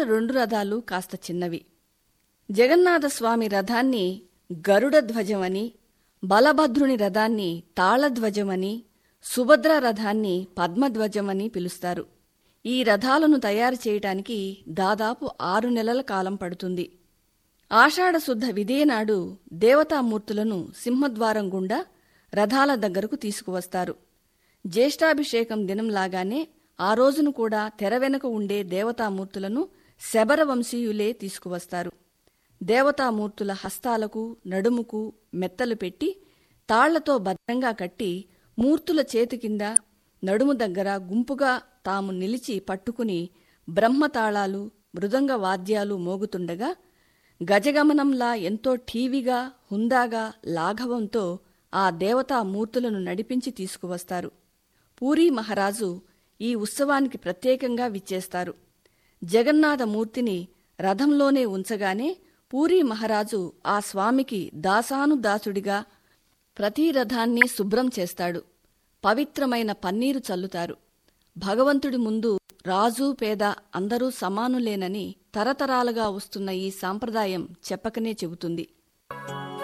మిగిలిన రెండు రథాలు కాస్త చిన్నవి జగన్నాథస్వామి రథాన్ని గరుడ ధ్వజమని బలభద్రుని రథాన్ని తాళధ్వజమని సుభద్ర రథాన్ని పద్మధ్వజమని పిలుస్తారు ఈ రథాలను తయారు చేయటానికి దాదాపు ఆరు నెలల కాలం పడుతుంది ఆషాఢశుద్ధ విదేనాడు దేవతామూర్తులను సింహద్వారం గుండా రథాల దగ్గరకు తీసుకువస్తారు జ్యేష్ఠాభిషేకం దినంలాగానే ఆ రోజును కూడా తెర వెనుక ఉండే దేవతామూర్తులను శబర వంశీయులే తీసుకువస్తారు దేవతామూర్తుల హస్తాలకు నడుముకు మెత్తలు పెట్టి తాళ్లతో భద్రంగా కట్టి మూర్తుల చేతి కింద నడుము దగ్గర గుంపుగా తాము నిలిచి పట్టుకుని బ్రహ్మతాళాలు మృదంగ వాద్యాలు మోగుతుండగా గజగమనంలా ఎంతో ఠీవిగా హుందాగా లాఘవంతో ఆ దేవతా మూర్తులను నడిపించి తీసుకువస్తారు పూరీ మహారాజు ఈ ఉత్సవానికి ప్రత్యేకంగా విచ్చేస్తారు జగన్నాథ మూర్తిని రథంలోనే ఉంచగానే పూరీ మహారాజు ఆ స్వామికి దాసానుదాసుడిగా ప్రతి రథాన్ని శుభ్రం చేస్తాడు పవిత్రమైన పన్నీరు చల్లుతారు భగవంతుడి ముందు రాజు పేద అందరూ సమానులేనని తరతరాలుగా వస్తున్న ఈ సాంప్రదాయం చెప్పకనే చెబుతుంది